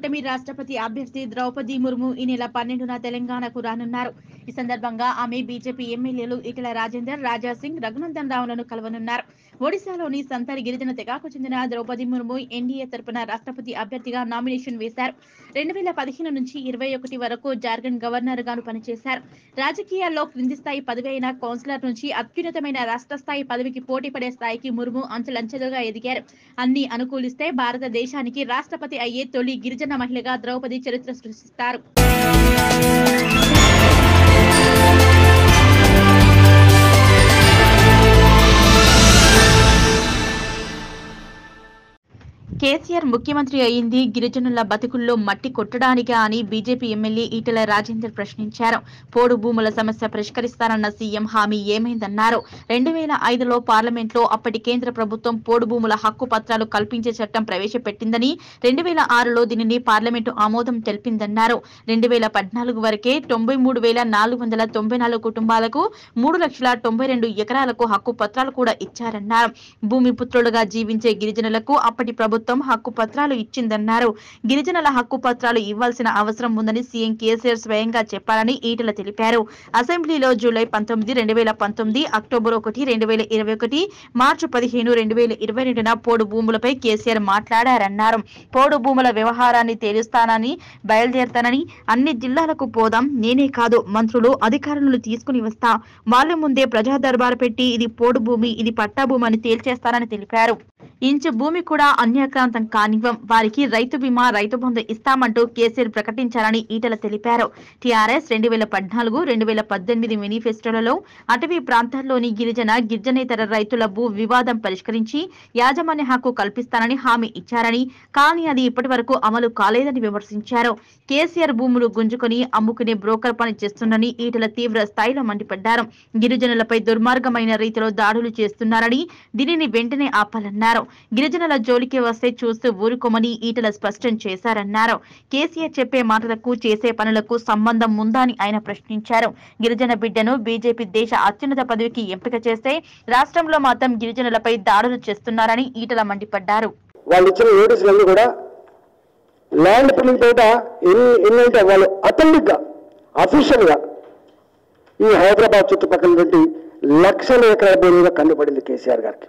కూటమి రాష్ట్రపతి అభ్యర్థి ద్రౌపది ముర్ము ఈ నెల పన్నెండున తెలంగాణకు రానున్నారు ఈ సందర్భంగా ఆమె బీజేపీ ఎమ్మెల్యేలు ఈటెల రాజేందర్ రాజా సింగ్ రఘునందన్ రావులను కలవనున్నారు ఒడిశాలోని సంతారి గిరిజన తెగకు చెందిన ద్రౌపది ముర్ము ఎన్డీఏ తరపున రాష్ట్రపతి అభ్యర్థిగా నామినేషన్ వేశారు రెండు వేల పదిహేను నుంచి ఇరవై ఒకటి వరకు జార్ఖండ్ గవర్నర్ గాను పనిచేశారు రాజకీయాల్లో క్రింది స్థాయి పదవి అయిన కౌన్సిలర్ నుంచి అత్యున్నతమైన రాష్ట్ర స్థాయి పదవికి పోటీ పడే స్థాయికి ముర్ము అంచెలంచెలుగా ఎదిగారు అన్ని అనుకూలిస్తే భారతదేశానికి రాష్ట్రపతి అయ్యే తొలి గిరిజన మహిళగా ద్రౌపది చరిత్ర సృష్టిస్తారు కేసీఆర్ ముఖ్యమంత్రి అయింది గిరిజనుల బతుకుల్లో మట్టి కొట్టడానికా అని బీజేపీ ఎమ్మెల్యే ఈటెల రాజేందర్ ప్రశ్నించారు పోడు భూముల సమస్య పరిష్కరిస్తారన్న సీఎం హామీ ఏమైందన్నారు రెండు వేల ఐదులో పార్లమెంట్లో అప్పటి కేంద్ర ప్రభుత్వం పోడు భూముల హక్కు పత్రాలు కల్పించే చట్టం ప్రవేశపెట్టిందని రెండు వేల ఆరులో దీనిని పార్లమెంటు ఆమోదం తెలిపిందన్నారు రెండు వేల పద్నాలుగు వరకే తొంభై మూడు వేల నాలుగు వందల తొంభై నాలుగు కుటుంబాలకు మూడు లక్షల తొంభై రెండు ఎకరాలకు హక్కు పత్రాలు కూడా ఇచ్చారన్నారు భూమి పుత్రులుగా జీవించే గిరిజనులకు అప్పటి ప్రభుత్వం హక్కు పత్రాలు ఇచ్చిందన్నారు గిరిజనుల హక్కు పత్రాలు ఇవ్వాల్సిన అవసరం ఉందని సీఎం కేసీఆర్ స్వయంగా చెప్పారని ఈటెల తెలిపారు అసెంబ్లీలో జూలై పంతొమ్మిది రెండు వేల పంతొమ్మిది అక్టోబర్ ఒకటి రెండు వేల ఇరవై ఒకటి మార్చి పదిహేను రెండు వేల ఇరవై రెండున పోడు భూములపై కేసీఆర్ మాట్లాడారన్నారు పోడు భూముల వ్యవహారాన్ని తేలుస్తానని బయలుదేరుతానని అన్ని జిల్లాలకు పోదాం నేనే కాదు మంత్రులు అధికారులను తీసుకుని వస్తా వాళ్ళ ముందే ప్రజా దర్బారు పెట్టి ఇది పోడు భూమి ఇది పట్టా భూమి అని తేల్చేస్తానని తెలిపారు ఇంచు భూమి కూడా అన్యాక్రాంతం కానివ్వం వారికి రైతు బీమా రైతు బంధు ఇస్తామంటూ కేసీఆర్ ప్రకటించారని ఈటల తెలిపారు టీఆర్ఎస్ రెండు వేల పద్నాలుగు రెండు వేల పద్దెనిమిది మేనిఫెస్టోలలో అటవీ ప్రాంతాల్లోని గిరిజన గిరిజనేతర రైతుల భూ వివాదం పరిష్కరించి యాజమాన్య హక్కు కల్పిస్తానని హామీ ఇచ్చారని కానీ అది ఇప్పటి వరకు అమలు కాలేదని విమర్శించారు కేసీఆర్ భూములు గుంజుకొని అమ్ముకునే బ్రోకర్ పని చేస్తుందని ఈటల తీవ్ర స్థాయిలో మండిపడ్డారు గిరిజనులపై దుర్మార్గమైన రీతిలో దాడులు చేస్తున్నారని దీనిని వెంటనే ఆపాలన్నారు గిరిజనుల జోలికి వస్తే చూస్తూ ఊరుకోమని ఈటల స్పష్టం చేశారన్నారు కేసీఆర్ చెప్పే మాటలకు చేసే పనులకు సంబంధం ఉందా అని ఆయన ప్రశ్నించారు గిరిజన బిడ్డను బీజేపీ దేశ అత్యున్నత పదవికి ఎంపిక చేస్తే రాష్ట్రంలో మాత్రం గిరిజనులపై దాడులు చేస్తున్నారని ఈటల మండిపడ్డారు వాళ్ళు ఇచ్చిన నోటీసులన్నీ కూడా ల్యాండ్ పుల్లింగ్ తోట ఎన్ని ఎన్ని అంటే వాళ్ళు అథెంటిక్గా అఫీషియల్గా ఈ హైదరాబాద్ చుట్టుపక్కల నుండి లక్షల ఎకరాల భూమి మీద కన్నుపడింది కేసీఆర్ గారికి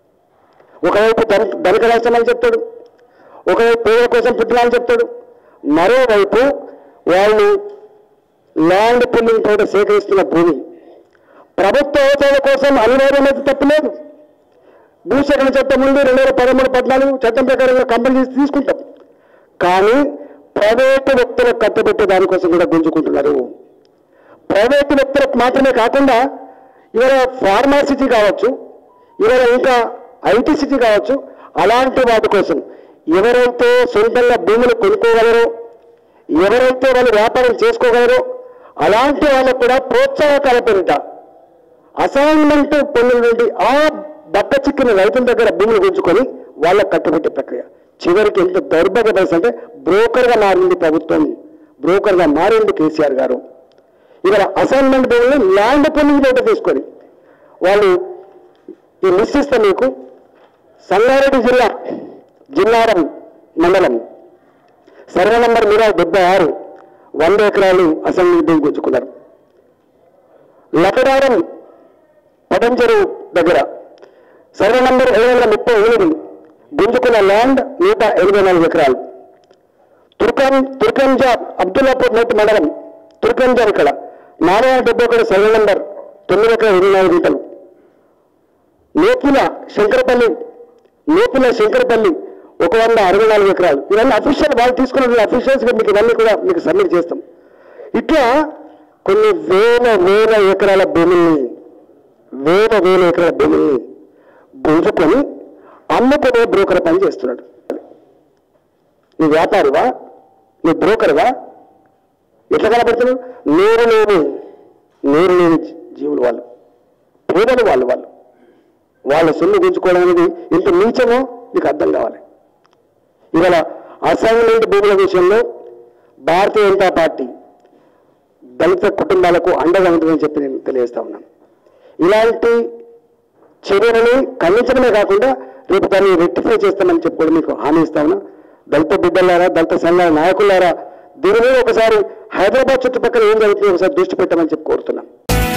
ఒకవైపు ధన ధనిక రాష్ట్రమని చెప్తాడు ఒకవైపు పేదల కోసం పుట్టినాలని చెప్తాడు మరోవైపు వాళ్ళు ల్యాండ్ పుల్లింగ్ తోట సేకరిస్తున్న భూమి ప్రభుత్వ అవసరాల కోసం అనివార్యమైతే తప్పలేదు భూసేకరణ చట్టం ఉంది రెండు వేల పదమూడు పద్నాలుగు చట్టం ప్రకారంగా కంపెనీ తీసుకుంటాం కానీ ప్రైవేటు వ్యక్తులకు కట్టబెట్టే దానికోసం కూడా గుంజుకుంటున్నారు ప్రైవేటు వ్యక్తులకు మాత్రమే కాకుండా ఇవాళ ఫార్మాసిటీ కావచ్చు ఇవాళ ఇంకా ఐటీ సిటీ కావచ్చు అలాంటి వాటి కోసం ఎవరైతే సొంతంగా భూములు కొనుక్కోగలరో ఎవరైతే వాళ్ళు వ్యాపారం చేసుకోగలరో అలాంటి వాళ్ళకు కూడా ప్రోత్సాహకాల పేరిట అసైన్మెంట్ పొందిన నుండి ఆ బట్ట చిక్కిన రైతుల దగ్గర భూములు గుంజుకొని వాళ్ళకు కట్టుబెట్టే ప్రక్రియ చివరికి ఎంత దౌర్భాగ్య పరిస్థితి అంటే బ్రోకర్గా మారింది ప్రభుత్వం బ్రోకర్గా మారింది కేసీఆర్ గారు ఇవాళ అసైన్మెంట్ భూములు ల్యాండ్ పొందింగ్ డేటా తీసుకొని వాళ్ళు ఈ లిస్ట్ ఇస్తే మీకు సంగారెడ్డి జిల్లా జిల్లారం మండలం సర్వే నంబర్ మీద డెబ్బై ఆరు వంద ఎకరాలు అసెంబ్లీ భూమి గుంజుకున్నారు లకడారం పటంచెరు దగ్గర సర్వే నంబర్ ఏడు వందల ముప్పై ఎనిమిది గుంజుకున్న ల్యాండ్ నూట ఎనభై నాలుగు ఎకరాలు తుర్కం తుర్కంజా అబ్దుల్లాపూర్ నోటి మండలం తుర్కంజా ఇక్కడ నాలుగు వందల డెబ్బై ఒకటి సర్వే నంబర్ తొమ్మిది ఎకరాల ఇరవై నాలుగు గంటలు నేపుల శంకరపల్లి నేపుల శంకరపల్లి ఒక వంద అరవై నాలుగు ఎకరాలు ఇవన్నీ అఫీషియల్ వాళ్ళు తీసుకున్న అఫీషియల్స్గా మీకు ఇవన్నీ కూడా మీకు సబ్మిట్ చేస్తాం ఇట్లా కొన్ని వేల వేల ఎకరాల భూముల్ని వేల వేల ఎకరాల భూముల్ని గుంజుకొని అమ్ముకునే బ్రోకర్ పని చేస్తున్నాడు నీ వ్యాపారివా నీ బ్రోకర్వా ఎట్లా కనబడుతున్నావు నీరు లేని నీరు లేని జీ- జీవులు వాళ్ళు పేదలు వాళ్ళు వాళ్ళు వాళ్ళ సొమ్ము గుంజుకోవడం అనేది ఎంత నీచమో నీకు అర్థం కావాలి ఇవాళ అసైన్మెంట్ భూముల విషయంలో భారతీయ జనతా పార్టీ దళిత కుటుంబాలకు అండగా ఉంటుందని చెప్పి నేను తెలియజేస్తా ఉన్నాను ఇలాంటి చర్యలని ఖండించడమే కాకుండా రేపు దాన్ని రెక్టిఫై చేస్తామని చెప్పి కూడా మీకు హామీ ఇస్తా ఉన్నా దళిత బిడ్డలారా దళిత సంఘాల నాయకులారా దీని మీద ఒకసారి హైదరాబాద్ చుట్టుపక్కల ఏం జరుగుతుందో ఒకసారి దృష్టి పెట్టమని చెప్పి కోరుతున్నాం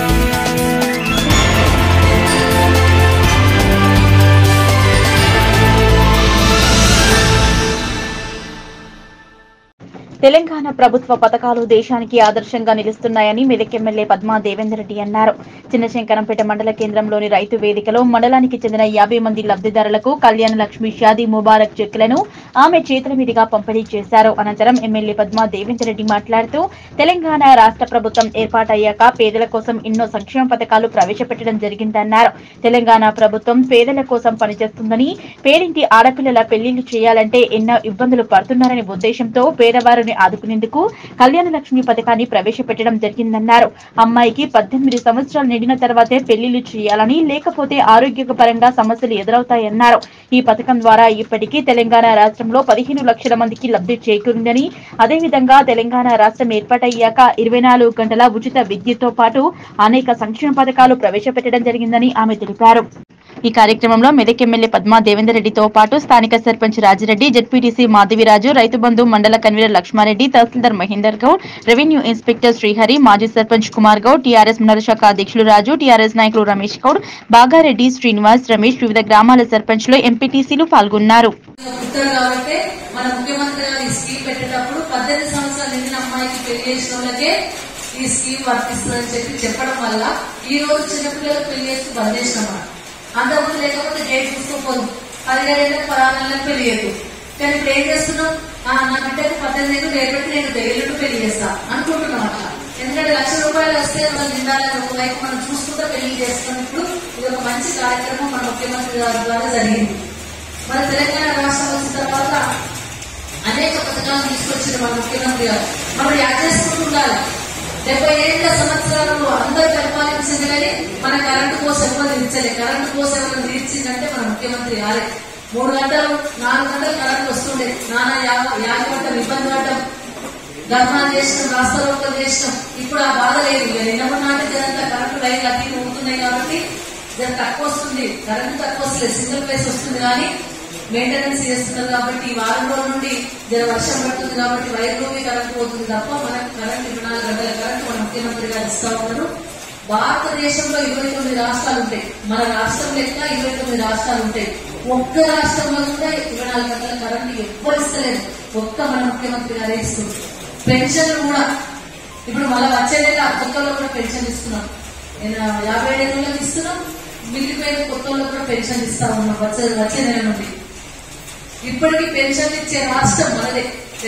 తెలంగాణ ప్రభుత్వ పథకాలు దేశానికి ఆదర్శంగా నిలుస్తున్నాయని మెదక్ ఎమ్మెల్యే పద్మా దేవేందర్ రెడ్డి అన్నారు చిన్నశంకరంపేట మండల కేంద్రంలోని రైతు వేదికలో మండలానికి చెందిన యాభై మంది లబ్ధిదారులకు కళ్యాణ లక్ష్మి షాదీ ముబారక్ చెక్కులను ఆమె చేతుల మీదుగా పంపిణీ చేశారు అనంతరం ఎమ్మెల్యే పద్మా దేవేందర్ రెడ్డి మాట్లాడుతూ తెలంగాణ రాష్ట్ర ప్రభుత్వం ఏర్పాటయ్యాక పేదల కోసం ఎన్నో సంక్షేమ పథకాలు ప్రవేశపెట్టడం జరిగిందన్నారు తెలంగాణ ప్రభుత్వం పేదల కోసం పనిచేస్తుందని పేరింటి ఆడపిల్లల పెళ్లిళ్లు చేయాలంటే ఎన్నో ఇబ్బందులు పడుతున్నారనే ఉద్దేశంతో పేదవారిని ఆదుకునేందుకు కళ్యాణ లక్ష్మి పథకాన్ని ప్రవేశపెట్టడం జరిగిందన్నారు అమ్మాయికి పద్దెనిమిది సంవత్సరాలు నిండిన తర్వాతే పెళ్లిళ్లు చేయాలని లేకపోతే ఆరోగ్యపరంగా సమస్యలు ఎదురవుతాయన్నారు ఈ పథకం ద్వారా ఇప్పటికీ తెలంగాణ రాష్ట్రంలో పదిహేను లక్షల మందికి లబ్ధి చేకూరిందని అదేవిధంగా తెలంగాణ రాష్ట్రం ఏర్పాటయ్యాక ఇరవై నాలుగు గంటల ఉచిత విద్యుత్తో పాటు అనేక సంక్షేమ పథకాలు ప్రవేశపెట్టడం జరిగిందని ఆమె తెలిపారు ఈ కార్యక్రమంలో మెదక్ ఎమ్మెల్యే పద్మా దేవేందర్ రెడ్డితో పాటు స్థానిక సర్పంచ్ రాజిరెడ్డి జెడ్పీటీసీ మాధవిరాజు రైతు బంధు మండల convenor Lakshmareddy tahsildar Mahender Goud revenue inspector Srihari మాజీ సర్పంచ్ కుమార్ గౌడ్ టీఆర్ఎస్ మండల శాఖ అధ్యక్షులు రాజు టీఆర్ఎస్ నాయకులు రమేష్ గౌడ్ బాగారెడ్డి శ్రీనివాస్ రమేష్ వివిధ గ్రామాల సర్పంచ్లు ఎంపీటీసీలు పాల్గొన్నారు పుట్టాడు కాబట్టి మన ముఖ్యమంత్రి గారు ఈ స్కీమ్ పెట్టేటప్పుడు పద్దెనిమిది సంవత్సరాలు నిండిన అమ్మాయికి పెళ్లి చేసిన వాళ్ళకే ఈ స్కీమ్ వర్తిస్తుందని చెప్పి చెప్పడం వల్ల ఈ రోజు చిన్నపిల్లలకు పెళ్లి చేసి బంద్ చేసినాం అంతకుముందు లేకపోతే డేట్ చూసుకోపోదు పదిహేడేళ్ళకి పదహారు నెలలకు పెళ్లి చేయదు కానీ ఇప్పుడు ఏం చేస్తున్నాం ఆ, నా బిడ్డకు పద్దెనిమిది ఏళ్ళు నేర్పెట్టి నేను పెళ్లిళ్ళు పెళ్లి చేస్తా అనుకుంటున్నాం అట్లా ఎందుకంటే లక్ష రూపాయలు వస్తే మనం నిండాలని ఒకవైపు మనం చూసుకుంటూ పెళ్లి చేస్తున్నాం ఇప్పుడు ఇది ఒక మంచి కార్యక్రమం మన ముఖ్యమంత్రి గారి ద్వారా జరిగింది మన తెలంగాణ రాష్ట్రం వచ్చిన తర్వాత అనేక పథకాలు తీసుకొచ్చిన మన ముఖ్యమంత్రి గారు మనం యాడ్ చేసుకుంటూ ఉండాలి డెబ్బై ఏళ్ళ సంవత్సరాలు అందరూ పరిపాలించింది కానీ మన కరెంటు కోసం ఎవరు తీర్చలే కరెంటు కోసం ఎవరు తీర్చిందంటే మన ముఖ్యమంత్రి గారే మూడు గంటలు నాలుగు గంటలు కరెంట్ వస్తుండే నానా యాగ యాగి పడ్డం ఇబ్బంది పడ్డం ధర్నాలు చేసినాం రాస్తారోకలు చేసినాం ఇప్పుడు ఆ బాధ లేదు ఇక నిన్న మొన్న జనంతా కరెంటు లైన్ అన్ని ఊగుతున్నాయి కాబట్టి జర తక్కువ వస్తుంది కరెంటు తక్కువ వస్తుంది సింగిల్ ప్లేస్ వస్తుంది కానీ మెయింటెనెన్స్ చేస్తున్నారు కాబట్టి ఈ వారం రోజుల నుండి జర వర్షం పడుతుంది కాబట్టి వైర్లోకి కరెంట్ పోతుంది తప్ప మనకు కరెంట్ ఇరవై నాలుగు గంటల కరెంట్ మన ముఖ్యమంత్రి గారు ఇస్తా ఉన్నారు భారతదేశంలో ఇరవై తొమ్మిది రాష్ట్రాలు ఉంటాయి మన రాష్ట్రం లెక్క ఇరవై తొమ్మిది రాష్ట్రాలు ఉంటాయి ఒక్క రాష్ట్రంలో కూడా ఇరవై నాలుగు గంటల కరెంట్ ఎవ్వరు ఇస్తలేదు ఒక్క మన ముఖ్యమంత్రి గారే ఇస్తుంది పెన్షన్ కూడా ఇప్పుడు మళ్ళీ వచ్చే నెల కొత్తలో కూడా పెన్షన్ ఇస్తున్నాం నేను యాభై ఏడు నెలలకు ఇస్తున్నాం మిగిలిపోయిన కొత్తలో కూడా పెన్షన్ ఇస్తా ఉన్నాం వచ్చే వచ్చే నెల నుండి ఇప్పటికీ పెన్షన్ ఇచ్చే రాష్ట్రం మనదే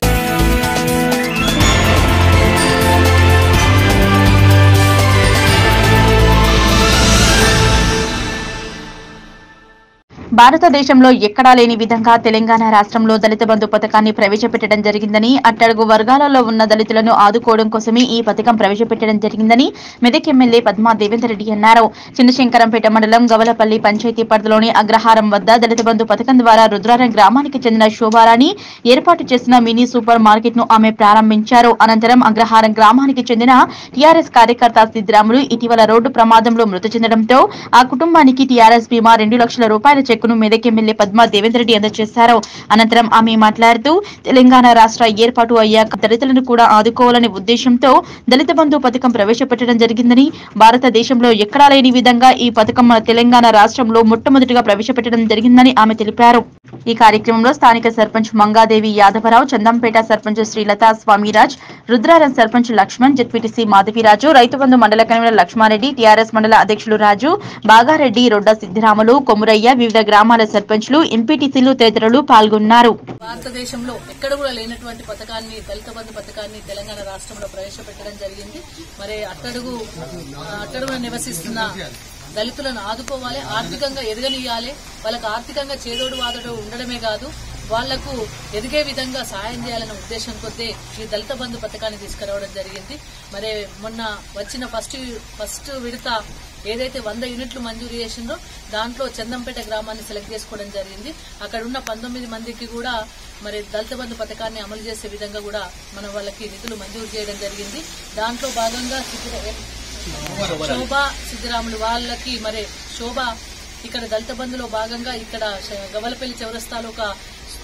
భారతదేశంలో ఎక్కడా లేని విధంగా తెలంగాణ రాష్ట్రంలో దళిత బంధు పథకాన్ని ప్రవేశపెట్టడం జరిగిందని అట్టడుగు వర్గాలలో ఉన్న దళితులను ఆదుకోవడం కోసమే ఈ పథకం ప్రవేశపెట్టడం జరిగిందని మెదక్ ఎమ్మెల్యే పద్మా దేవేందర్ రెడ్డి అన్నారు చిన్నశంకరంపేట మండలం గవలపల్లి పంచాయతీ పరిధిలోని అగ్రహారం వద్ద దళిత బంధు పథకం ద్వారా రుద్రారం గ్రామానికి చెందిన శోభారాణి ఏర్పాటు చేసిన మినీ సూపర్ మార్కెట్ ను ఆమె ప్రారంభించారు అనంతరం అగ్రహారం గ్రామానికి చెందిన టీఆర్ఎస్ కార్యకర్త సిద్దిరాములు ఇటీవల రోడ్డు ప్రమాదంలో మృతి చెందడంతో ఆ కుటుంబానికి టీఆర్ఎస్ బీమా రెండు లక్షల రూపాయల చెక్కును మెదక్ ఎమ్మెల్యే పద్మా దేవేందర్ రెడ్డి అందజేశారు అనంతరం ఆమె మాట్లాడుతూ తెలంగాణ రాష్ట్ర ఏర్పాటు అయ్యాక దళితులను కూడా ఆదుకోవాలనే ఉద్దేశంతో దళిత బంధు పథకం ప్రవేశపెట్టడం జరిగిందని భారతదేశంలో ఎక్కడా లేని విధంగా ఈ పథకం మన తెలంగాణ రాష్ట్రంలో మొట్టమొదటిగా ప్రవేశపెట్టడం జరిగిందని ఆమె తెలిపారు ఈ కార్యక్రమంలో స్థానిక సర్పంచ్ మంగాదేవి యాదవరావు చందంపేట సర్పంచ్ శ్రీలత స్వామిరాజ్ రుద్రారం సర్పంచ్ లక్ష్మణ్ జెడ్పీటీసీ మాధవిరాజు రైతు బంధు మండల కన్వీనర్ లక్ష్మారెడ్డి టీఆర్ఎస్ మండల అధ్యక్షులు రాజు బాగారెడ్డి రొడ్డ సిద్దిరాములు కొమురయ్య వివిధ గ్రామాల సర్పంచ్లు ఎంపీటీసీలు తదితరులు పాల్గొన్నారు భారతదేశంలో ఎక్కడ కూడా లేనటువంటి పథకాన్ని దళిత బంధు పథకాన్ని తెలంగాణ రాష్ట్రంలో ప్రవేశపెట్టడం జరిగింది మరి అట్టడుగు ఆ, అట్టడుగున నివసిస్తున్న దళితులను ఆదుకోవాలి ఆర్థికంగా ఎదగనియాలి వాళ్ళకు ఆర్థికంగా చేదోడు వాదోడు ఉండడమే కాదు వాళ్లకు ఎదిగే విధంగా సహాయం చేయాలనే ఉద్దేశం కొద్దీ ఈ దళిత బంధు పథకాన్ని తీసుకురావడం జరిగింది మరి మొన్న వచ్చిన ఫస్ట్ ఫస్ట్ విడత ఏదైతే వంద యూనిట్లు మంజూరు చేసిందో దాంట్లో చందంపేట గ్రామాన్ని సెలెక్ట్ చేసుకోవడం జరిగింది అక్కడ ఉన్న పంతొమ్మిది మందికి కూడా మరి దళిత బంధు పథకాన్ని అమలు చేసే విధంగా కూడా మనం వాళ్ళకి నిధులు మంజూరు చేయడం జరిగింది దాంట్లో భాగంగా సిద్ధిర- శోభ సిద్ధిరాములు వాళ్ళకి మరి శోభ ఇక్కడ దళిత బంధులో భాగంగా ఇక్కడ శ- గవలపల్లి చౌరస్తాలో ఒక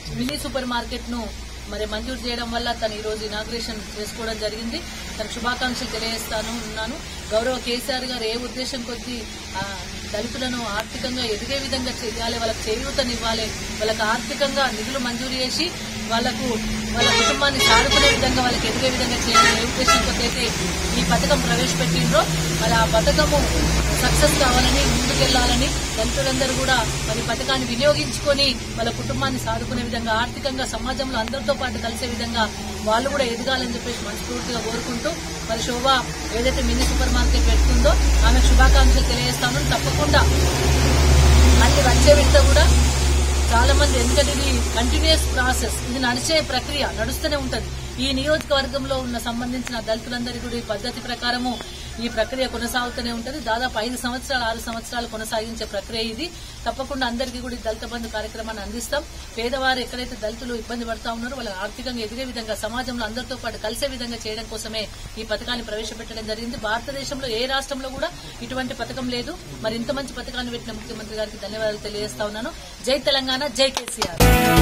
మినీ సూపర్ మార్కెట్ ను మరి మంజూరు చేయడం వల్ల తను ఈ రోజు ఇనాగ్రేషన్ చేసుకోవడం జరిగింది తన శుభాకాంక్షలు తెలియజేస్తాను ఉన్నాను గౌరవ కేసీఆర్ గారు ఏ ఉద్దేశం కొద్దీ ఆ, దళితులను ఆర్థికంగా ఎదిగే విధంగా చేయాలి వాళ్ళకి చేయూతనివ్వాలి వాళ్ళకి ఆర్థికంగా నిధులు మంజూరు చేసి వాళ్ళకు వాళ్ళ కుటుంబాన్ని సాదుకునే విధంగా వాళ్ళకి ఎదిగే విధంగా చేయాలి ఏ ఉద్దేశం కొద్ది అయితే ఈ పథకం ప్రవేశపెట్టిండ్రో మరి ఆ పథకము సక్సెస్ కావాలని ముందుకెళ్లాలని దళితులందరూ కూడా మరి పథకాన్ని వినియోగించుకొని వాళ్ళ కుటుంబాన్ని సాదుకునే విధంగా ఆర్థికంగా సమాజంలో అందరితో పాటు కలిసే విధంగా వాళ్ళు కూడా ఎదగాలని చెప్పేసి మనస్ఫూర్తిగా కోరుకుంటూ మరి శోభ ఏదైతే మినీ సూపర్ మార్కెట్ పెట్టుకుందో ఆమె శుభాకాంక్షలు తెలియజేస్తాను తప్పకుండా మళ్ళీ వచ్చే విడత కూడా చాలా మంది ఎందుకంటే ఇది కంటిన్యూస్ ప్రాసెస్ ఇది నడిచే ప్రక్రియ నడుస్తూనే ఉంటది ఈ నియోజకవర్గంలో ఉన్న సంబంధించిన దళితులందరికీ కూడా ఈ పద్ధతి ప్రకారము ఈ ప్రక్రియ కొనసాగుతూనే ఉంటది దాదాపు ఐదు సంవత్సరాలు ఆరు సంవత్సరాలు కొనసాగించే ప్రక్రియ ఇది తప్పకుండా అందరికీ కూడా ఈ దళిత బంధు కార్యక్రమాన్ని అందిస్తాం పేదవారు ఎక్కడైతే దళితులు ఇబ్బంది పడతా ఉన్నారో వాళ్ళ ఆర్థికంగా ఎదిగే విధంగా సమాజంలో అందరితో పాటు కలిసే విధంగా చేయడం కోసమే ఈ పథకాన్ని ప్రవేశపెట్టడం జరిగింది భారతదేశంలో ఏ రాష్ట్రంలో కూడా ఇటువంటి పథకం లేదు మరి ఇంత మంచి పథకాన్ని పెట్టిన ముఖ్యమంత్రి గారికి ధన్యవాదాలు తెలియజేస్తా ఉన్నాను జై తెలంగాణ జై కేసీఆర్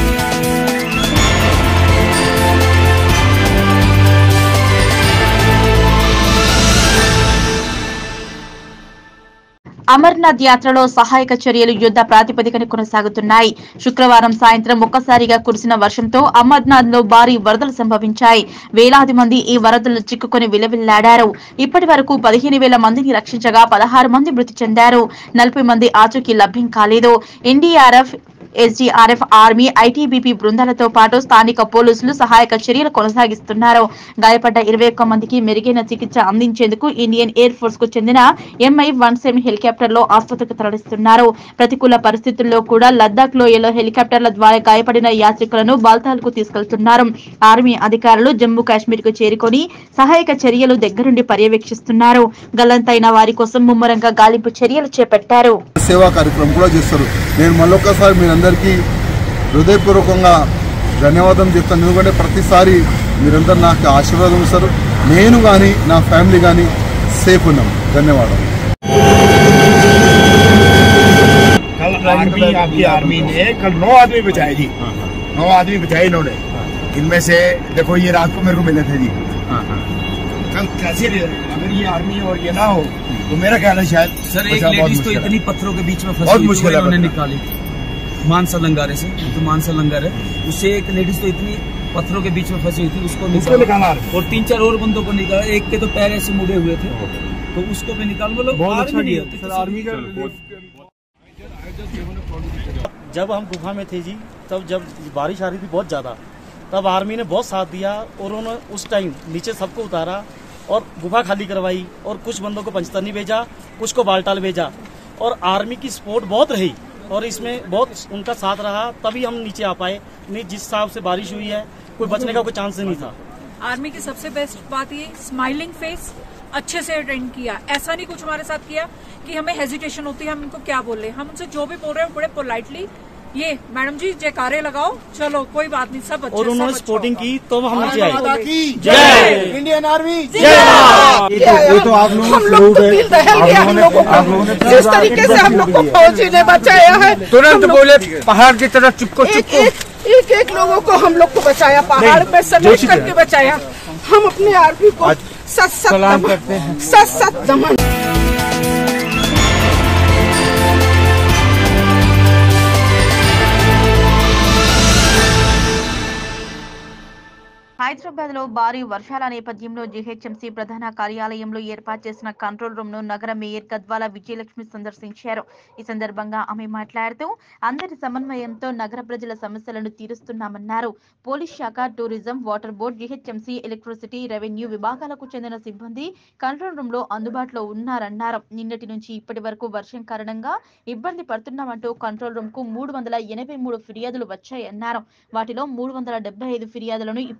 అమర్నాథ్ యాత్రలో సహాయక చర్యలు యుద్ధ ప్రాతిపదికన కొనసాగుతున్నాయి శుక్రవారం సాయంత్రం ఒక్కసారిగా కురిసిన వర్షంతో అమర్నాథ్ లో భారీ వరదలు సంభవించాయి వేలాది మంది ఈ వరదలు చిక్కుకొని విలవిల్లాడారు ఇప్పటి వరకు పదిహేను వేల మందిని రక్షించగా పదహారు మంది మృతి చెందారు నలభై మంది ఆచూకీ లభ్యం కాలేదు ఎన్డీఆర్ఎఫ్ ఎస్డీఆర్ఎఫ్ ఆర్మీ ఐటీబీపీ బృందాలతో పాటు స్థానిక పోలీసులు సహాయక చర్యలు కొనసాగిస్తున్నారు గాయపడ్డ ఇరవై ఒక్క మందికి మెరుగైన చికిత్స అందించేందుకు ఇండియన్ ఎయిర్ ఫోర్స్ కు చెందిన ఎంఐ వన్ సెవెన్ హెలికాప్టర్ లో ఆసుపత్రికి తరలిస్తున్నారు ప్రతికూల పరిస్థితుల్లో కూడా లద్దాఖ్ లోయలో హెలికాప్టర్ల ద్వారా గాయపడిన యాత్రికులను బాల్తాల్కు తీసుకెళ్తున్నారు ఆర్మీ అధికారులు జమ్మూ కాశ్మీర్ కు చేరుకొని సహాయక చర్యలు దగ్గరుండి పర్యవేక్షిస్తున్నారు గల్లంతైన వారి కోసం ముమ్మరంగా గాలింపు చర్యలు చేపట్టారు సేవా కార్యక్రమం కూడా చేస్తారు నేను మళ్ళొక్కసారి మీ అందరికీ హృదయపూర్వకంగా ధన్యవాదం చెప్తాను ఎందుకంటే ప్రతిసారి మీరందరూ నాకు ఆశీర్వాదం ఇస్తారు నేను కానీ నా ఫ్యామిలీ కానీ సేఫ్ ఉన్నాం ధన్యవాదాలు कल आर्मी आपकी आर्मी ने कल नौ आदमी बचाए जी नौ आदमी बचाए इन्होंने इनमें से देखो ये रात को मेरे को मिले थे जी कल कैसे रहे? अगर ये आर्मी और ये ना हो तो मेरा ख्याल है शायद सर एक बचाव बहुत लेडीज तो मुश्किल है। इतनी पत्थरों के बीच में बहुत फंसी हुई थी मुश्किल है उन्होंने बचना। निकाली मानसा लंगारे से जो मानसा लंगार है उससे एक लेडीज तो इतनी पत्थरों के बीच में फंसी हुई थी उसको उसको निकाला आर्मी। और तीन चार और बंदों को निकाला एक के तो पैर ऐसे मुड़े हुए थे तो उसको भी निकाल वो लोग आर्मी नहीं होते किसी आर्मी का जब हम गुफा में थे जी तब जब बारिश आ रही थी बहुत ज़्यादा तब आर्मी ने बहुत साथ दिया और उन्होंने उस टाइम नीचे सबको उतारा और गुफा खाली करवाई और कुछ बंदों को पंचतनी भेजा कुछ को बालटाल भेजा और आर्मी की सपोर्ट बहुत रही और इसमें बहुत उनका साथ रहा तभी हम नीचे आ पाए नहीं जिस हिसाब से बारिश हुई है कोई बचने का कोई चांस ही नहीं था आर्मी की सबसे बेस्ट बात ये स्माइलिंग फेस अच्छे से अटेंड किया ऐसा नहीं कुछ हमारे साथ किया कि हमें हेजिटेशन होती है हम इनको क्या बोले हम उनसे जो भी बोल रहे हैं बड़े पोलाइटली ये मैडम जी जयकारे लगाओ चलो कोई बात नहीं सब अच्छे और उन्होंने सब अच्छा स्पोर्टिंग होगा। की तो हम नीचे आए जय इंडियन आर्मी ये तो आप लोग हम लोग तो दिल दहल गया हम लोगों को जिस तरीके से हम लोग को फौजी ने बचाया है तुरंत बोले पहाड़ की तरफ चिपको एक एक एक एक लोगों को हम लोग को बचाया पहाड़ में समेट करके बचाया हम अपने आर्मी को सत सत दमन सत सत दमन హైదరాబాద్ లో భారీ వర్షాల నేపథ్యంలో జీహెచ్ఎంసీ ప్రధాన కార్యాలయంలో ఏర్పాటు చేసిన కంట్రోల్ రూమ్ ను నగర మేయర్ గద్వాల విజయలక్ష్మి సందర్శించారు ఈ సందర్భంగా ఆమె మాట్లాడుతూ అందరి సమన్వయంతో నగర ప్రజల సమస్యలను తీరుస్తున్నామన్నారు పోలీస్ శాఖ tourism water board GHMC electricity revenue విభాగాలకు చెందిన సిబ్బంది కంట్రోల్ రూమ్ లో అందుబాటులో ఉన్నారన్నారు నిన్నటి నుంచి ఇప్పటి వరకు వర్షం కారణంగా ఇబ్బంది పడుతున్నామంటూ కంట్రోల్ రూమ్ కు మూడు వందల ఎనభై మూడు ఫిర్యాదులు వచ్చాయన్నారు వాటిలో మూడు వందల డెబ్బై ఐదు ఫిర్యాదులను ఇప్పటికే పరిశీలించారు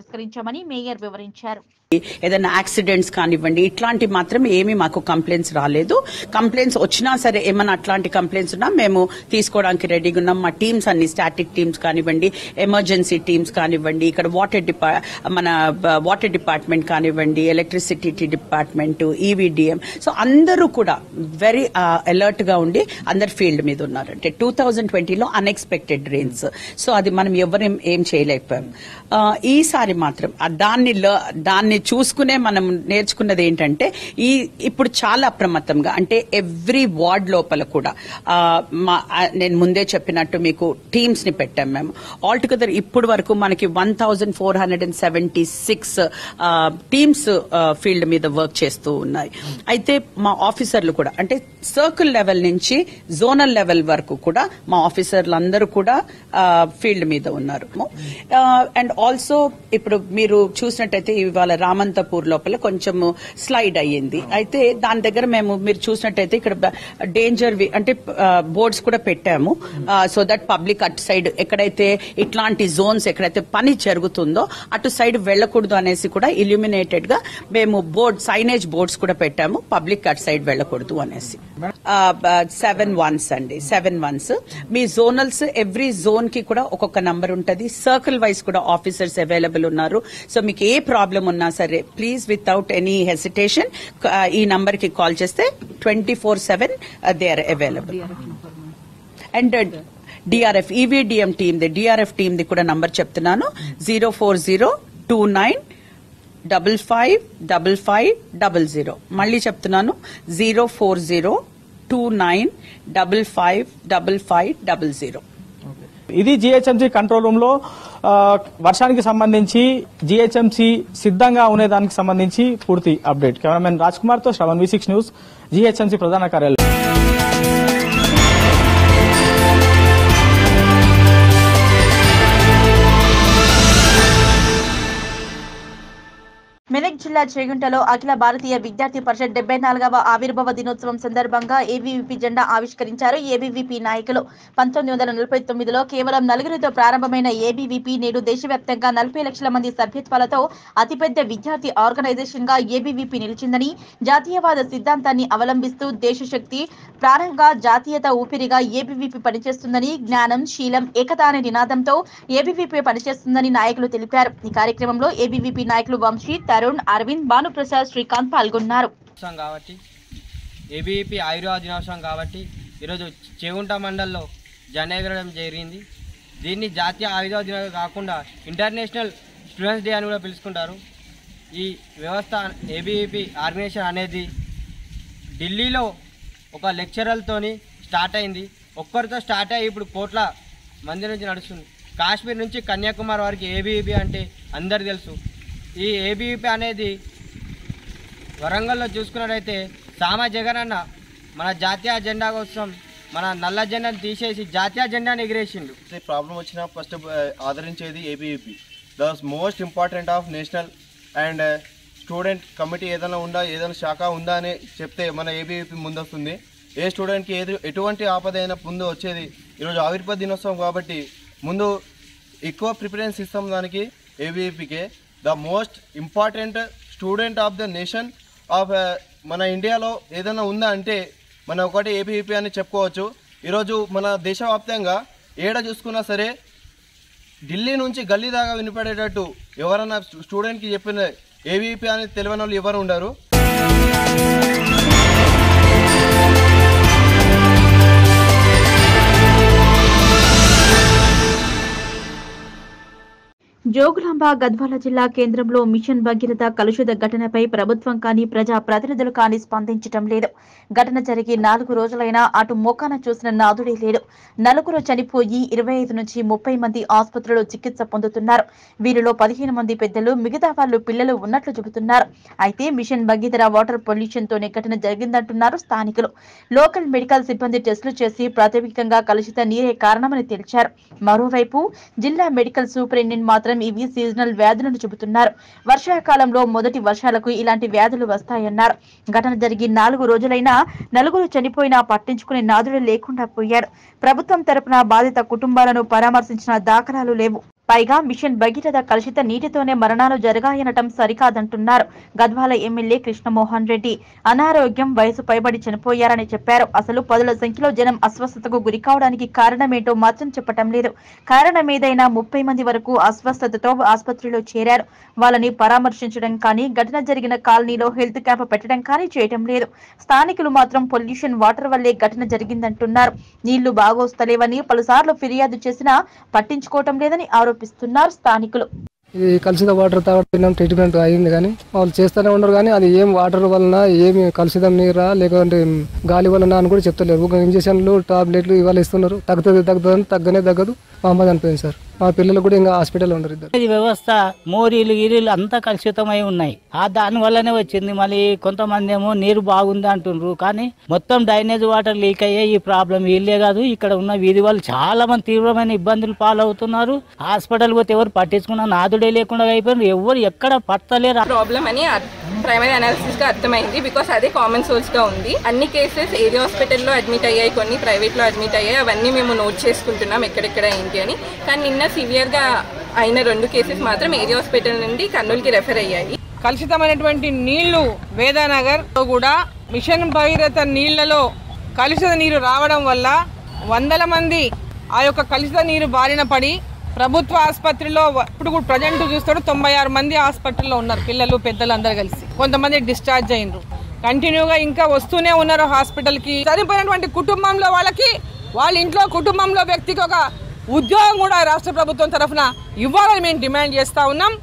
పరిష్కరించామని మేయర్ వివరించారు ఏదైనా యాక్సిడెంట్స్ కానివ్వండి ఇట్లాంటి మాత్రం ఏమీ మాకు కంప్లైంట్స్ రాలేదు కంప్లైంట్స్ వచ్చినా సరే ఏమైనా అట్లాంటి కంప్లైంట్స్ ఉన్నా మేము తీసుకోవడానికి రెడీగా ఉన్నాం మా టీమ్స్ అన్ని స్టాటిక్ టీమ్స్ కానివ్వండి ఎమర్జెన్సీ టీమ్స్ కానివ్వండి ఇక్కడ వాటర్ డిపా మన వాటర్ డిపార్ట్మెంట్ కానివ్వండి ఎలక్ట్రిసిటీ డిపార్ట్మెంట్ ఈవీడిఎం సో అందరూ కూడా వెరీ అలర్ట్ గా ఉండి అందరు ఫీల్డ్ మీద ఉన్నారు అంటే టూ థౌజండ్ ట్వంటీలో అన్ఎక్స్పెక్టెడ్ రెయిన్స్ సో అది మనం ఎవరు ఏం చేయలేకపోయాం ఆ, ఈసారి మాత్రం ఆ దాన్ని ల- దాన్ని చూసుకునే మనం నేర్చుకున్నది ఏంటంటే ఈ ఇప్పుడు చాలా అప్రమత్తంగా అంటే ఎవ్రీ వార్డ్ లోపల కూడా ఆ, మా ఆ, నేను ముందే చెప్పినట్టు మీకు టీమ్స్ ని పెట్టాం మేము ఆల్ టుగెదర్ ఇప్పుడు వరకు మనకి one thousand four hundred and seventy six teams field మీద వర్క్ చేస్తూ ఉన్నాయి అయితే మా ఆఫీసర్లు కూడా అంటే సర్కిల్ లెవెల్ నుంచి జోనల్ లెవెల్ వరకు కూడా మా ఆఫీసర్లు అందరూ కూడా ఫీల్డ్ మీద ఉన్నారు అండ్ ఆల్సో ఇప్పుడు మీరు చూసినట్టయితే ఇవాళ రామంతపూర్ లోపల కొంచెం స్లైడ్ అయ్యింది అయితే దాని దగ్గర మేము మీరు చూసినట్టయితే ఇక్కడ డేంజర్ అంటే బోర్డ్స్ కూడా పెట్టాము సో దట్ పబ్లిక్ అటు సైడ్ ఎక్కడైతే ఇట్లాంటి జోన్స్ ఎక్కడైతే పని జరుగుతుందో అటు సైడ్ వెళ్ళకూడదు అనేసి కూడా ఇల్యూమినేటెడ్ గా మేము బోర్డ్ సైనేజ్ బోర్డ్స్ కూడా పెట్టాము పబ్లిక్ అటు సైడ్ వెళ్ళకూడదు అనేసి సెవెన్ వన్స్ అండి సెవెన్ వన్స్ మీ జోనల్స్ ఎవ్రీ జోన్ కి కూడా ఒక్కొక్క నంబర్ ఉంటది సర్కిల్ వైజ్ కూడా ఆఫీసర్స్ అవైలబుల్ ఉన్నారు సో మీకు ఏ ప్రాబ్లం ఉన్నా సరే ప్లీజ్ వితౌట్ ఎనీ హెసిటేషన్ ఈ నంబర్ కి కాల్ చేస్తే twenty four seven they are available and DRF EVDM team ది డిఆర్ఎఫ్ టీమ్ ది కూడా నంబర్ చెప్తున్నాను zero four zero two nine double five double five double zero మళ్ళీ చెప్తున్నాను zero four zero two nine double five double five double zero ఇది GHMC control room లో ఆ, వర్షానికి సంబంధించి జిహెచ్ఎంసీ సిద్ధంగా ఉండే దానికి సంబంధించి పూర్తి అప్డేట్ కెమెరామెన్ రాజ్ కుమార్ తో Shravan V six news GHMC ప్రధాన కార్యాలయం మెదక్ జిల్లా చేగుంటలో అఖిల భారతీయ విద్యార్థి పరిషత్ డెబ్బై నాలుగవ ఆవిర్భావ దినోత్సవం సందర్భంగా ఏబీవీపీ జెండా ఆవిష్కరించారు ఏబీవీపీ నాయకులు పంతొమ్మిది వందల నలభై తొమ్మిదిలో కేవలం నలుగురితో ప్రారంభమైన ఏబీవీపీ నేడు దేశవ్యాప్తంగా నలభై లక్షల మంది సభ్యత్వాలతో అతిపెద్ద విద్యార్థి ఆర్గనైజేషన్ గా ఏబీవీపీ నిలిచిందని జాతీయవాద సిద్ధాంతాన్ని అవలంబిస్తూ దేశశక్తి ప్రాణంగా జాతీయత ఊపిరిగా ఏబీవీపీ పనిచేస్తుందని జ్ఞానం శీలం ఏకత అనే నినాదంతో ఏబీవీపీ పనిచేస్తుందని నాయకులు తెలిపారు ఈ కార్యక్రమంలో ఏబీవీపీ నాయకులు వంశీ తరుణ్ అరవింద్ భానుప్రసాద్ శ్రీకాంత్ పాల్గొన్నారు దినోత్సవం కాబట్టి ఏబీఈపీ ఆయుర్వేద దినోత్సవం కాబట్టి ఈరోజు చేగుంట మండల్లో జెండా ఎగరడం జరిగింది దీన్ని జాతీయ ఆయుర్వేద దినోత్సవం కాకుండా ఇంటర్నేషనల్ స్టూడెంట్స్ డే అని కూడా పిలుచుకుంటారు ఈ వ్యవస్థ ఏబీఈపీ ఆర్గనైజేషన్ అనేది ఢిల్లీలో ఒక లెక్చరర్లతోని స్టార్ట్ అయింది ఒక్కరితో స్టార్ట్ అయ్యి ఇప్పుడు కోట్ల మంది నుంచి నడుస్తుంది కాశ్మీర్ నుంచి కన్యాకుమారి వరకు ఏబీఈపీ అంటే అందరు తెలుసు ఈ ఏబీఈపీ అనేది వరంగల్లో చూసుకున్నట్టయితే సామా జగన్ అన్న మన జాతీయ జెండా కోసం మన నల్ల జెండాను తీసేసి జాతీయ జెండాను ఎగిరేసిండు ప్రాబ్లం వచ్చినా ఫస్ట్ ఆదరించేది ABVP the most important of national and student committee ఏదైనా ఉందా ఏదైనా శాఖ ఉందా అని చెప్తే మన ఏబీవీపీ ముందొస్తుంది ఏ స్టూడెంట్కి ఏది ఎటువంటి ఆపద అయినా ముందు వచ్చేది ఈరోజు ఆవిర్భావ దినోత్సవం కాబట్టి ముందు ఎక్కువ ప్రిఫరెన్స్ ఇస్తాం దానికి ఏబీవీపీకే the most important student of the nation of మన ఇండియాలో ఏదైనా ఉందా అంటే మన ఒకటి ఏబీవీపీ అని చెప్పుకోవచ్చు ఈరోజు మన దేశవ్యాప్తంగా ఏడ చూసుకున్నా సరే ఢిల్లీ నుంచి గల్లీ దాకా వినిపడేటట్టు ఎవరన్నా స్టూడెంట్కి చెప్పిన ఏవీపీ అని తెలియని వాళ్ళు ఎవరు ఉండరు జోగులాంబ గద్వాల జిల్లా కేంద్రంలో మిషన్ భగీరథ కలుషిత ఘటనపై ప్రభుత్వం కానీ ప్రజా ప్రతినిధులు కానీ స్పందించటం లేదు ఘటన జరిగి నాలుగు రోజులైనా అటు మోకాన చూసిన నాదుడే లేడు నలుగురు చనిపోయి ఇరవై ఐదు నుంచి ముప్పై మంది ఆసుపత్రిలో చికిత్స పొందుతున్నారు వీరిలో పదిహేను మంది పెద్దలు మిగతా వాళ్ళు పిల్లలు ఉన్నట్లు చెబుతున్నారు అయితే మిషన్ భగీరథ వాటర్ పొల్యూషన్ తోనే ఘటన జరిగిందంటున్నారు స్థానికులు లోకల్ మెడికల్ సిబ్బంది టెస్టులు చేసి ప్రాథమికంగా కలుషిత నీరే కారణమని తేల్చారు మరోవైపు జిల్లా మెడికల్ సూపరింటెండెంట్ మాత్రం ఇవి సీజనల్ వ్యాధులను చెబుతున్నారు వర్షాకాలంలో మొదటి వర్షాలకు ఇలాంటి వ్యాధులు వస్తాయన్నారు ఘటన జరిగి నాలుగు రోజులైనా నలుగురు చనిపోయినా పట్టించుకునే నాదుడు లేకుండా పోయారు ప్రభుత్వం తరపున బాధిత కుటుంబాలను పరామర్శించిన దాఖలాలు లేవు పైగా మిషన్ భగీరథ కలుషిత నీటితోనే మరణాలు జరగాయనటం సరికాదంటున్నారు గద్వాల ఎమ్మెల్యే కృష్ణమోహన్ రెడ్డి అనారోగ్యం వయసు పైబడి చనిపోయారని చెప్పారు అసలు పదుల సంఖ్యలో జనం అస్వస్థతకు గురి కావడానికి కారణమేంటో మాత్రం చెప్పటం లేదు కారణమేదైనా ముప్పై మంది వరకు అస్వస్థతతో ఆసుపత్రిలో చేరారు వాళ్ళని పరామర్శించడం కానీ ఘటన జరిగిన కాలనీలో హెల్త్ క్యాంప్ పెట్టడం కానీ చేయటం లేదు స్థానికులు మాత్రం పొల్యూషన్ వాటర్ వల్లే ఘటన జరిగిందంటున్నారు నీళ్లు బాగోస్తలేవని పలుసార్లు ఫిర్యాదు చేసినా పట్టించుకోవటం లేదని ఆరోపిస్తున్నారు స్థానికులు ఇది కలుషిత వాటర్ తాగడం ట్రీట్మెంట్ అయింది కానీ వాళ్ళు చేస్తూనే ఉండరు కానీ అది ఏం వాటర్ వలన ఏమి కలుషితం నీరా లేకుంటే గాలి వలన అని కూడా చెప్తలేరు ఒక ఇంజక్షన్లు టాబ్లెట్లు ఇవాళ ఇస్తున్నారు తగ్గుతుంది తగ్గుతుంది తగ్గనే తగ్గదు మా అమ్మ చనిపోయింది సార్ మా పిల్లలు కూడా ఇంకా హాస్పిటల్ ఉండరు ఇద్దరు ఇది వ్యవస్థ మోరీలు గిరీలు అంతా కలుషితమై ఉన్నాయి ఆ దాని వల్లనే వచ్చింది మళ్ళీ కొంతమంది ఏమో నీరు బాగుంది అంటుండ్రు కానీ మొత్తం డ్రైనేజ్ వాటర్ లీక్ అయ్యే ఈ ప్రాబ్లం వీళ్ళే కాదు ఇక్కడ ఉన్న వీధి వాళ్ళు చాలా మంది తీవ్రమైన ఇబ్బందులు పాలవుతున్నారు హాస్పిటల్ పోతే ఎవరు పట్టించుకున్న నాదుడే లేకుండా అయిపోయినారు ఎవరు ఎక్కడ పట్టలేరు ప్రాబ్లం అని ప్రైమరీ అనాలిసిస్ గా అర్థమైంది బికాస్ అదే కామన్ సోర్స్ గా ఉంది అన్ని కేసెస్ ఏరియా హాస్పిటల్లో అడ్మిట్ అయ్యాయి కొన్ని ప్రైవేట్ లో అడ్మిట్ అయ్యాయి అవన్నీ మేము నోట్ చేసుకుంటున్నాం ఎక్కడెక్కడ ఏంటి అని కానీ నిన్న సివియర్ గా అయిన రెండు కేసెస్ మాత్రం ఏరియా హాస్పిటల్ నుండి కర్నూలుకి రెఫర్ అయ్యాయి కలుషితమైనటువంటి నీళ్లు వేదానగర్ లో కూడా మిషన్ భగీరథ నీళ్లలో కలుషిత నీరు రావడం వల్ల వందల మంది ఆ యొక్క కలుషిత నీరు బారిన పడి ప్రభుత్వ ఆసుపత్రిలో వ- ఇప్పుడు కూడా ప్రజెంట్ చూస్తాడు తొంభై ఆరు మంది హాస్పిటల్లో ఉన్నారు పిల్లలు పెద్దలు అందరు కలిసి కొంతమంది డిశ్చార్జ్ అయినరు కంటిన్యూగా ఇంకా వస్తూనే ఉన్నారు హాస్పిటల్కి చనిపోయినటువంటి కుటుంబంలో వాళ్ళకి వాళ్ళ ఇంట్లో కుటుంబంలో వ్యక్తికి ఒక ఉద్యోగం కూడా రాష్ట్ర ప్రభుత్వం తరఫున ఇవ్వాలని మేము డిమాండ్ చేస్తా ఉన్నాం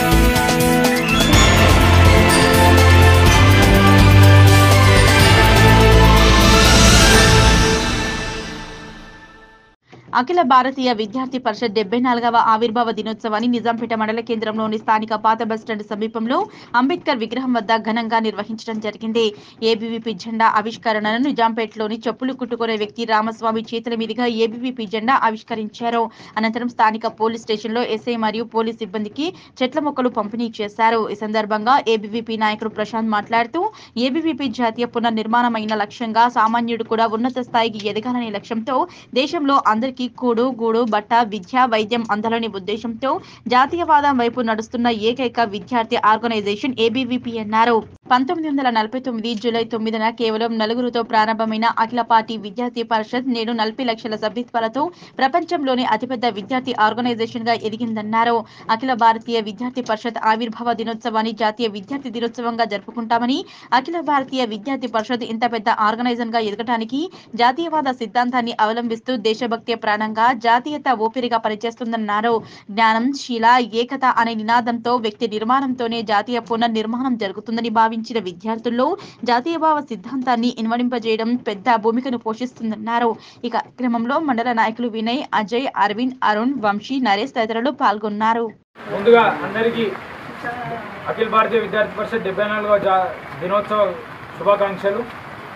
అఖిల భారతీయ విద్యార్థి పరిషత్ డెబ్బై నాలుగవ ఆవిర్భావ దినోత్సవాన్ని నిజాంపేట మండల కేంద్రంలోని స్థానిక పాత బస్టాండ్ సమీపంలో అంబేద్కర్ విగ్రహం వద్ద ఘనంగా నిర్వహించడం జరిగింది ఏబీవీపీ జెండా ఆవిష్కరణను నిజాంపేటలోని చెప్పులు కుట్టుకునే వ్యక్తి రామస్వామి చేతుల మీదుగా ఏబీవీపీ జెండా ఆవిష్కరించారు అనంతరం స్థానిక పోలీస్ స్టేషన్లో ఎస్ఐ మరియు పోలీస్ సిబ్బందికి చెట్ల మొక్కలు పంపిణీ చేశారు ఈ సందర్భంగా ఏబీవీపీ నాయకుడు ప్రశాంత్ మాట్లాడుతూ ఏబీవీపీ జాతీయ పునర్నిర్మాణమైన లక్ష్యంగా సామాన్యుడు కూడా ఉన్నత స్థాయికి ఎదగాలనే లక్ష్యంతో దేశంలో అందరికీ కూడు గూడు బట్ట విద్య వైద్యం అందాలనే ఉద్దేశంతో జాతీయవాదం వైపు నడుస్తున్న ఏకైక విద్యార్థి ఆర్గనైజేషన్ ఏబీవీపీ అన్నారు పంతొమ్మిది వందల నలభై తొమ్మిది జూలై తొమ్మిదిన కేవలం నలుగురుతో ప్రారంభమైన అఖిల పార్టీ విద్యార్థి పరిషత్ నేడు నలభై లక్షల సభ్యత్వాలతో ప్రపంచంలోనే అతిపెద్ద విద్యార్థి ఆర్గనైజేషన్ గా ఎదిగిందన్నారు అఖిల భారతీయ విద్యార్థి పరిషత్ ఆవిర్భావ దినోత్సవాన్ని జాతీయ విద్యార్థి దినోత్సవంగా జరుపుకుంటామని అఖిల భారతీయ విద్యార్థి పరిషత్ ఇంత పెద్ద ఆర్గనైజేషన్ గా ఎదగటానికి జాతీయవాద సిద్ధాంతాన్ని అవలంబిస్తూ దేశభక్తి ప్రాణంగా జాతీయత ఊపిరిగా పనిచేస్తుందన్నారు జ్ఞానం శీల ఏకత అనే నినాదంతో వ్యక్తి నిర్మాణంతోనే జాతీయ పునర్నిర్మాణం జరుగుతుందని భావించిన విద్యార్థుల్లో జాతీయభావ సిద్ధాంతాన్ని ఇన్వడింపజేయడం పెద్ద భూమికను పోషిస్తుందన్నారు ఈ కార్యక్రమంలో మండల నాయకులు వినయ్ అజయ్ అరవింద్ అరుణ్ వంశీ నరేష్ తదితరులు పాల్గొన్నారు ముందుగా అందరికీ అఖిల భారతీయ విద్యార్థి పరిషత్ డెబ్బై నాలుగవ జా దినోత్సవ శుభాకాంక్షలు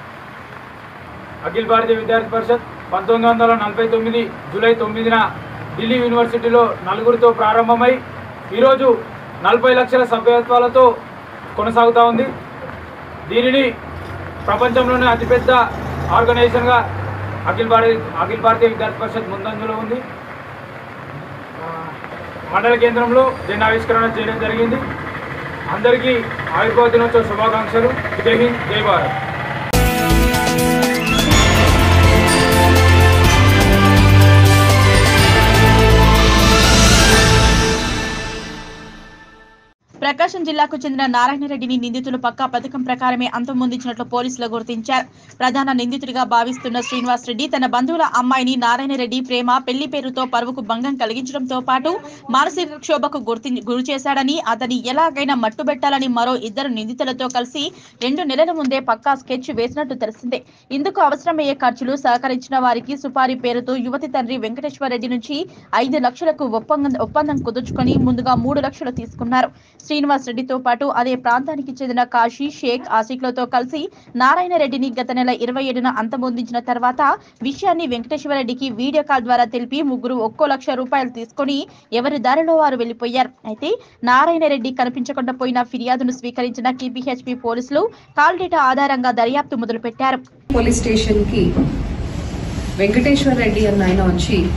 అఖిల భారతీయ విద్యార్థి పరిషత్ పంతొమ్మిది వందల నలభై తొమ్మిది జూలై తొమ్మిదిన ఢిల్లీ యూనివర్సిటీలో నలుగురితో ప్రారంభమై ఈరోజు నలభై లక్షల సభ్యత్వాలతో కొనసాగుతూ ఉంది దీనిని ప్రపంచంలోనే అతిపెద్ద ఆర్గనైజేషన్గా అఖిల భారతీయ అఖిల భారతీయ విద్యార్థి పరిషత్ ముందంజలో ఉంది ఆ, మండల కేంద్రంలో జెండా ఆవిష్కరణ చేయడం జరిగింది అందరికీ ఆవిర్భావ దినోత్సవ శుభాకాంక్షలు జై హింద్ జై భారత్ ప్రకాశం జిల్లాకు చెందిన నారాయణరెడ్డిని నిందితులు పక్కా పథకం ప్రకారమే అంతమొందించినట్లు పోలీసులు గుర్తించారు ప్రధాన నిందితుడిగా భావిస్తున్న శ్రీనివాస్ రెడ్డి తన బంధువుల అమ్మాయిని నారాయణరెడ్డి ప్రేమ పెళ్లి పేరుతో పరువుకు భంగం కలిగించడంతో పాటు మానసిక క్షోభకు గుర్తి గురి చేశాడని అతని ఎలాగైనా మట్టుబెట్టాలని మరో ఇద్దరు నిందితులతో కలిసి రెండు నెలల ముందే పక్కా స్కెచ్ వేసినట్టు తెలిసిందే ఇందుకు అవసరమయ్యే ఖర్చులు సహకరించిన వారికి సుపారీ పేరుతో యువతి తండ్రి వెంకటేశ్వర రెడ్డి నుంచి ఐదు లక్షలకు ఒప్పందం ఒప్పందం కుదుర్చుకొని ముందుగా మూడు లక్షలు తీసుకున్నారు శ్రీనివాస్ రెడ్డితో పాటు అదే ప్రాంతానికి చెందిన కాశీ షేక్ ఆసిక్లతో కలిసి నారాయణ రెడ్డిని గత నెల ఇరవై ఏడున అంతమొందించిన తర్వాత విషయాన్ని వెంకటేశ్వర రెడ్డికి వీడియో కాల్ ద్వారా తెలిపి ముగ్గురు ఒక్కో లక్ష రూపాయలు తీసుకొని ఎవరి దారిలో వారు వెళ్లిపోయారు అయితే నారాయణ రెడ్డి కనిపించకుండా పోయిన ఫిర్యాదును స్వీకరించిన టీపీహెచ్పీ పోలీసులు కాల్ డేటా ఆధారంగా దర్యాప్తు మొదలుపెట్టారు పోలీస్ స్టేషన్ కి వెంకటేశ్వర రెడ్డి అన్న ఆయన వచ్చి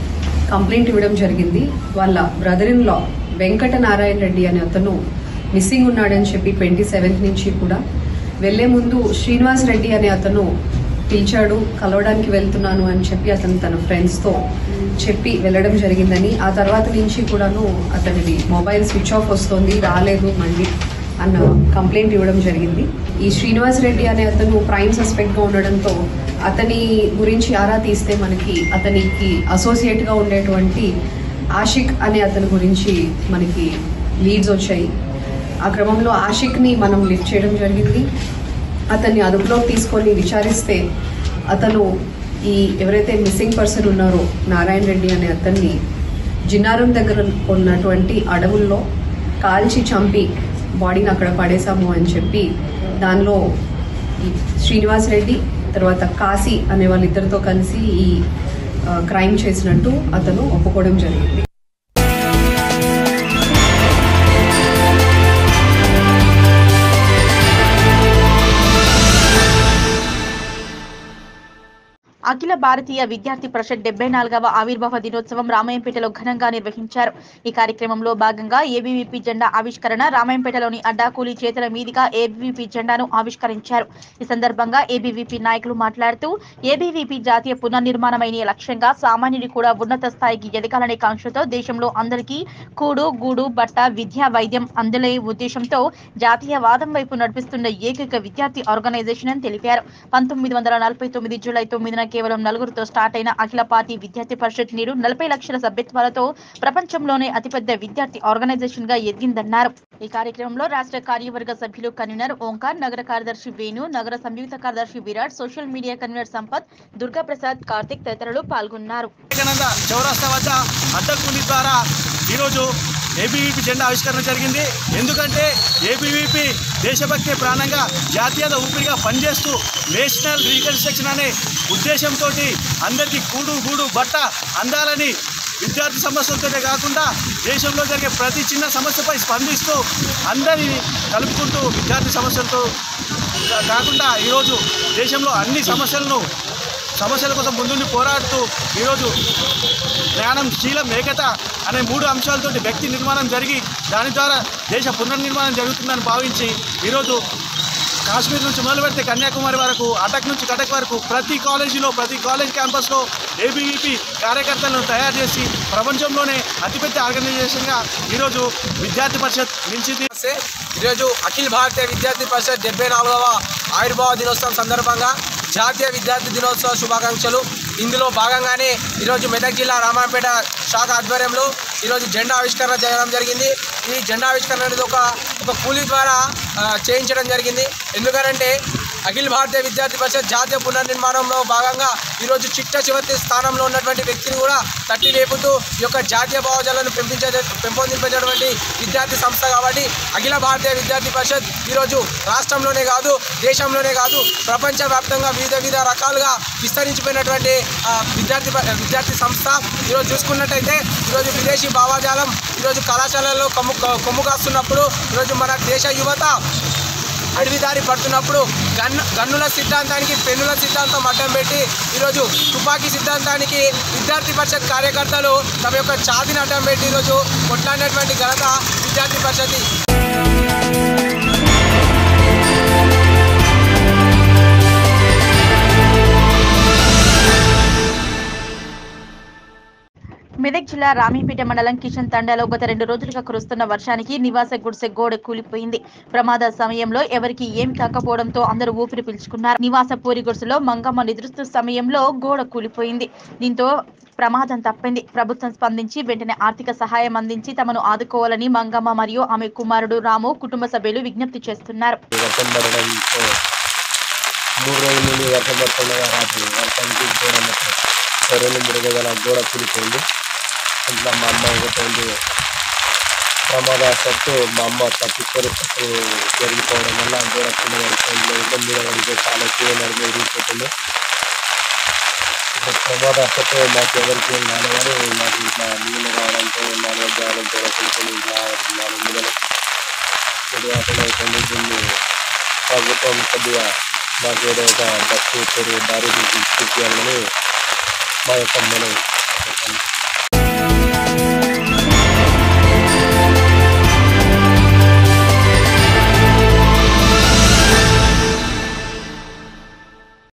కంప్లైంట్ ఇవ్వడం జరిగింది వాళ్ళ brother in law Venkata Narayana Reddy అనే అతను మిస్సింగ్ ఉన్నాడని చెప్పి ట్వంటీ సెవెంత్ నుంచి కూడా వెళ్లే ముందు శ్రీనివాస్ రెడ్డి అనే అతను పిలిచాడు కలవడానికి వెళ్తున్నాను అని చెప్పి అతను తన ఫ్రెండ్స్తో చెప్పి వెళ్ళడం జరిగిందని ఆ తర్వాత నుంచి కూడాను అతనిది మొబైల్ స్విచ్ ఆఫ్ వస్తుంది రాలేదు మళ్ళీ అన్న కంప్లైంట్ ఇవ్వడం జరిగింది ఈ శ్రీనివాస్ రెడ్డి అనే అతను ప్రైమ్ సస్పెక్ట్ గా ఉండడంతో అతని గురించి ఆరా తీస్తే మనకి అతనికి అసోసియేట్ గా ఉండేటువంటి ఆషిక్ అనే అతని గురించి మనకి లీడ్స్ వచ్చాయి ఆ క్రమంలో ఆషిక్ ని మనం లిఫ్ట్ చేయడం జరిగింది అతన్ని అదుపులోకి తీసుకొని విచారిస్తే అతను ఈ ఎవరైతే మిస్సింగ్ పర్సన్ ఉన్నారో నారాయణ రెడ్డి అనే అతన్ని జిన్నారం దగ్గర ఉన్నటువంటి అడవుల్లో కాల్చి చంపి బాడీని అక్కడ పడేశాము అని చెప్పి దానిలో ఈ శ్రీనివాస్ రెడ్డి తర్వాత కాశీ అనే వాళ్ళిద్దరితో కలిసి ఈ క్రైమ్ చేసినట్టు అతను ఒప్పుకోవడం జరిగింది అఖిల భారతీయ విద్యార్థి పరిషత్ డెబ్బై నాలుగవ ఆవిర్భావ దినోత్సవం రామాయంపేటలో ఘనంగా నిర్వహించారు ఈ కార్యక్రమంలో భాగంగా ఏబీవీపీ జెండా ఆవిష్కరణ రామాయంపేటలోని అడ్డాకూలి చేతుల మీదుగా ఏబీవీపీ జెండాను ఆవిష్కరించారు ఈ సందర్భంగా ఏబీవీపీ నాయకులు మాట్లాడుతూ ఏబీవీపీ జాతీయ పునర్నిర్మాణమైన లక్ష్యంగా సామాన్యుడి కూడా ఉన్నత స్థాయికి ఎదగాలనే కాంక్షతో దేశంలో అందరికీ కూడు గూడు బట్ట విద్య వైద్యం అందలే ఉద్దేశంతో జాతీయవాదం వైపు నడిపిస్తున్న ఏకైక విద్యార్థి ఆర్గనైజేషన్ అని తెలిపారు పంతొమ్మిది వందల నలభై తొమ్మిది జూలై తొమ్మిదిన కేవలం నలుగురితో స్టార్ట్ అయిన అఖిల పార్టీ విద్యార్థి పరిషత్ నేడు నలభై లక్షల సభ్యత్వాలతో ప్రపంచంలోనే అతిపెద్ద విద్యార్థి ఆర్గనైజేషన్ గా ఎదిగిందన్నారు ఈ కార్యక్రమంలో రాష్ట్ర కార్యవర్గ సభ్యులు కన్వీనర్ ఓంకార్ నగర కార్యదర్శి వేణు నగర సంయుక్త కార్యదర్శి Virat social media convener Sampath Durga Prasad Karthik తదితరులు పాల్గొన్నారు వివేకానంద చౌరస్తా వద్ద అడ్డకూలి ద్వారా ఈరోజు ఏబీవీపీ జెండా ఆవిష్కరణ జరిగింది ఎందుకంటే ఏబీవీపీ దేశభక్తి ప్రాణంగా జాతీయత ఊపిరిగా పనిచేస్తూ నేషనల్ రీకన్స్ట్రక్షన్ అనే ఉద్దేశంతో అందరికీ కూడు గూడు బట్ట అందాలని విద్యార్థి సమస్యలతోనే కాకుండా దేశంలో జరిగే ప్రతి చిన్న సమస్యపై స్పందిస్తూ అందరినీ కలుపుకుంటూ విద్యార్థి సమస్యలతో కా- కాకుండా ఈరోజు దేశంలో అన్ని సమస్యలను సమస్యల కోసం ముందుండి పోరాడుతూ ఈరోజు జ్ఞానం శీలం ఏకత అనే మూడు అంశాలతోటి వ్యక్తి నిర్మాణం జరిగి దాని ద్వారా దేశ పునర్నిర్మాణం జరుగుతుందని భావించి ఈరోజు కాశ్మీర్ నుంచి మొదలు పెడితే కన్యాకుమారి వరకు అటక్ నుంచి కటక్ వరకు ప్రతి కాలేజీలో ప్రతి కాలేజ్ క్యాంపస్లో ఏబీవీపీ కార్యకర్తలను తయారు చేసి ప్రపంచంలోనే అతిపెద్ద ఆర్గనైజేషన్గా ఈరోజు విద్యార్థి పరిషత్ నిలిచింది ఈరోజు అఖిల భారతీయ విద్యార్థి పరిషత్ డెబ్బై నాలుగవ ఆవిర్భావ దినోత్సవం సందర్భంగా జాతీయ విద్యార్థి దినోత్సవ శుభాకాంక్షలు ఇందులో భాగంగానే ఈరోజు మెదక్ జిల్లా రామాపేట శాఖ ఆధ్వర్యంలో ఈరోజు జెండా ఆవిష్కరణ చేయడం జరిగింది ఈ జెండా ఆవిష్కరణ అనేది ఒక ఒక కూలీ ద్వారా ఆ, చేయించడం జరిగింది ఎందుకంటే అఖిల భారతీయ విద్యార్థి పరిషత్ జాతీయ పునర్నిర్మాణంలో భాగంగా ఈరోజు చిట్ట చివరి స్థానంలో ఉన్నటువంటి వ్యక్తిని కూడా తట్టి లేపుతూ ఈ యొక్క జాతీయ భావజాలను పెంపించే పెంపొందించేటటువంటి విద్యార్థి సంస్థ కాబట్టి అఖిల భారతీయ విద్యార్థి పరిషత్ ఈరోజు రాష్ట్రంలోనే కాదు దేశంలోనే కాదు ప్రపంచవ్యాప్తంగా వివిధ వివిధ రకాలుగా విస్తరించిపోయినటువంటి ఆ, విద్యార్థి ప- విద్యార్థి సంస్థ ఈరోజు చూసుకున్నట్టయితే ఈరోజు విదేశీ భావజాలం ఈరోజు కళాశాలల్లో కొమ్ము కొమ్ము కాస్తున్నప్పుడు ఈరోజు మన దేశ యువత అడవిదారి పడుతున్నప్పుడు గన్ గన్నుల సిద్ధాంతానికి పెన్నుల సిద్ధాంతం అడ్డం పెట్టి ఈరోజు తుపాకీ సిద్ధాంతానికి విద్యార్థి పరిషత్ కార్యకర్తలు తమ యొక్క ఛాతిని అడ్డం పెట్టి ఈరోజు కొట్లాడినటువంటి ఘనత విద్యార్థి పరిషత్ మెదక్ జిల్లా రామీపేట మండలం కిషన్ తండాలో గత రెండు రోజులుగా కురుస్తున్న వర్షానికి నివాస గుడిసె గోడ కూలిపోయింది ప్రమాద సమయంలో ఎవరికి ఏం కాకపోవడంతో అందరూ ఊపిరి పీల్చుకున్నారు నివాస పూరి గుడిసెలో మంగమ్మ నిద్రిస్తున్న సమయంలో గోడ కూలిపోయింది దీంతో ప్రమాదం తప్పింది ప్రభుత్వం స్పందించి వెంటనే ఆర్థిక సహాయం అందించి తమను ఆదుకోవాలని మంగమ్మ మరియు ఆమె కుమారుడు రాము కుటుంబ సభ్యులు విజ్ఞప్తి చేస్తున్నారు వర్షం పడడంతో మూడు రోజుల నుండి వర్షం పడుతుండగా రాత్రి వర్షానికి గోడ మొత్తం ఓ రెండు మూడు గజాల గోడ కూలిపోయింది ఇంట్లో మా అమ్మ ఒకటి ప్రమాదవశాత్తు మా అమ్మ తప్పించుకొని తప్పు జరిగిపోవడం వల్ల గోడ కింద పడిపోయింది ఇబ్బంది మీద పడిపోయి చాలా ఎక్కువ నడిపి విరిగిపోతుంది ఇప్పుడు ప్రమాదవశాత్తు మాకు ఎవరికి ఏం కాలేదు కానీ మాకు ఇట్లా నీళ్ళు రావడంతో నాలుగు జాలం గోడ కూలిపోయి ఇట్లా నాలుగు నెలలు కొద్దిగా అసలు అయిపోయింది దీన్ని ప్రభుత్వం కొద్దిగా మాకు ఏదో ఒక బస్సు తెరువు దారి చూపించాలని మా యొక్క మనం